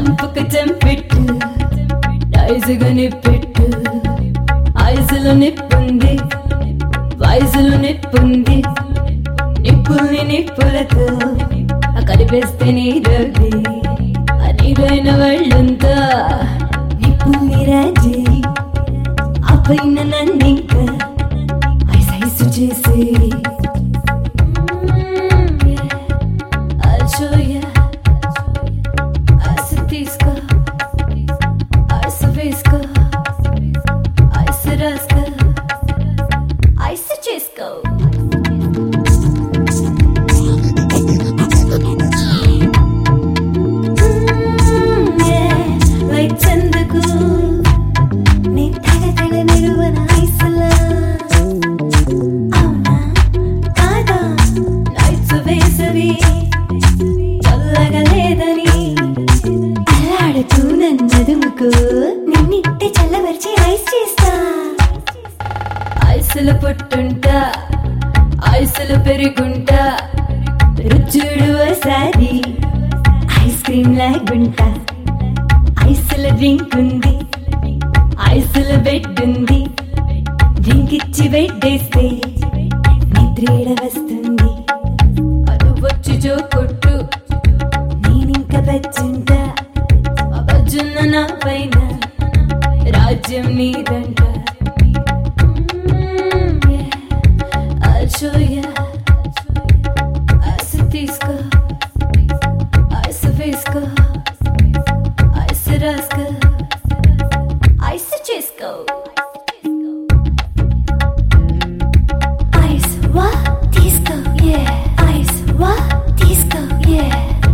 చంపక చంపెట్టు నైజుగా నిప్పెట్టు ఐసులో నిప్పుంది వయసులో నిప్పుంది నిప్పుల్ని నిప్పులతో ఆ కలిపేస్తే నీరది ఆ నీరైన వాళ్ళంతా నిప్పుల్ని రాజీ ఆ పైన నన్నింకా ఐసైసు చేసి I'll show ya. Ice తీసుకో ఐస్ వేసుకో ఐస్ రాసుకో ఐస్ చేసుకో లైట్ చందకు నీ తగ తగ నిలువన ఐసులా అవునా కాదా నైట్స్ వేసవి చల్లగా లేదని అల్లాడుతూ నన్నదుముకు నిన్నిట్టే చల్లవరిచి ఐస్ చేస్తా ఐసులు పుట్టుంటా ఐసులు పెరుగుంటా రుచుడు ఒకసారి ఐస్ క్రీమ్ లాగుంటా ఐసుల డ్రింక్ ఉంది ఐసుల బెడ్ ఉంది డ్రింక్ ఇచ్చి పెట్టేస్తే నిద్రేడ వస్తుంది అది వచ్చి జో కొట్టు నేనింక బజ్జుంటా ఆ బజ్జున్న నా పైన రాజ్యం నీదంట I'll show ya. ఐస్ తీసుకో ఐస్ వేసుకో ఐస్ రాసుకో ఐస్ చేసుకో ఐస్ వా తీసుకో ఏ ఐస్ వా తీసుకో ఏ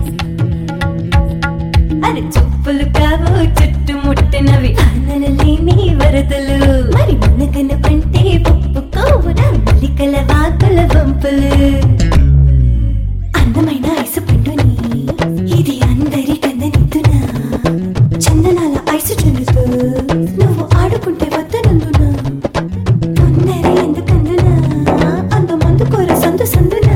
అది చెప్పులు కావు చుట్టు ముట్టినవి ఆనలేని వరదలు మరి మనకన పంటే పప్పు కోవున మల్లికల వాకుల వంపులు అందమైన ఐసు పండుని ఇది అందరి కందనిద్దునా చందనాల ఐసు చుండుతూ నువ్వు ఆడుకుంటే వద్దనందునా తొందర ఎందుకందునా అందమందు కోర సందు సందునా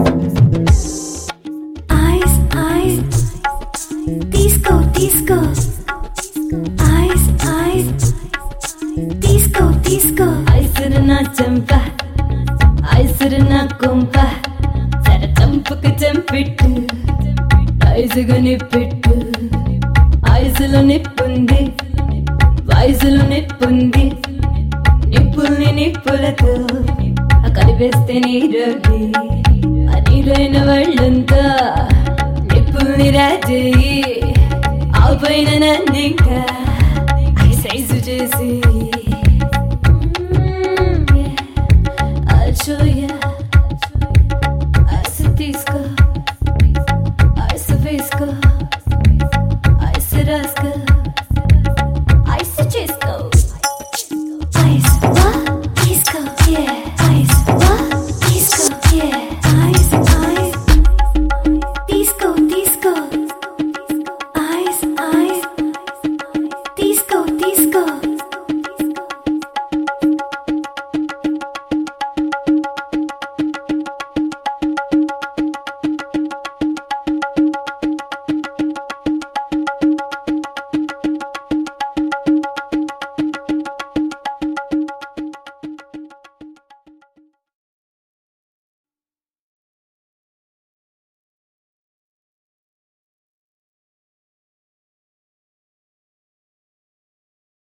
ఐస్ ఐస్ తీసుకో తీసుకో ఐస్ ఐస్ తీసుకో తీసుకో ఐసురు నా చంప ఐసురు నా కొంప సర చంపక చంపెట్టు ఐసుగా నిప్పెట్టు ఐసులో నిప్పుంది వయసులో నిప్పుంది నిప్పుల్ని నిప్పులతో ఆ కలిపేస్తే నీరది ఆ నీరైన వాళ్ళంతా నిప్పుల్ని రాజేయి ఆ పైన నన్నింకా ఐసైజు చేసి